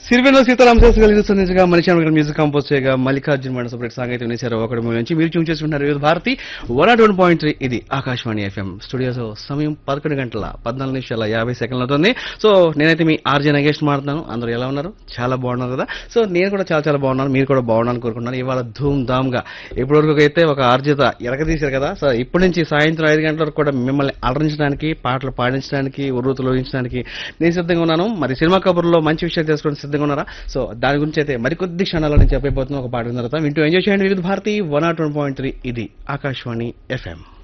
సిరివెన్నో సీతారామ శాస్త్రి గారు సంధించగా మనిషి అనుకున్న మ్యూజిక్ కంపోజ్ చేయగా మల్లికార్జున మండ సపరేట్ సాంగ్ అయితే వినేశారు ఒకటి మూడు నుంచి మీరు ట్యూన్ చేసుకుంటున్నారు Vividh Bharati one nought one point three ఇది ఆకాశవాణి ఎఫ్ఎం స్టూడియోస్ సమయం పదకొండు గంటల పద్నాలుగు నిమిషాల యాభై సెకండ్లు అవుతుంది సో నేనైతే మీ ఆర్జే నగేష్ మాట్లాడుతున్నాను అందరూ ఎలా ఉన్నారు చాలా బాగున్నారు కదా సో నేను కూడా చాలా చాలా బాగున్నాను మీరు కూడా బాగున్నాను కోరుకుంటున్నాను ఇవాళ ధూమ్ ధామ్ గా ఇప్పటివరకు అయితే ఒక ఆర్జేత ఎరగదీశారు కదా సో ఇప్పటి నుంచి సాయంత్రం ఐదు గంటల వరకు కూడా మిమ్మల్ని అలరించడానికి పాటలు పాడించడానికి ఉర్రూతులు ఊహించడానికి నేను సిద్ధంగా ఉన్నాను మరి సినిమా కబుర్లో మంచి విషయాలు తెలుసుకోవడానికి సిద్ధంగా ఉన్నారా సో దాని గురించి అయితే మరికొద్ది క్షణాల్లో నేను చెప్పబోతున్నా ఒక పాట విన్న తర్వాత వింటూ ఎంజాయ్ చేయండి Vividh Bharati one nought one point three ఇది ఆకాశవాణి ఎఫ్ఎం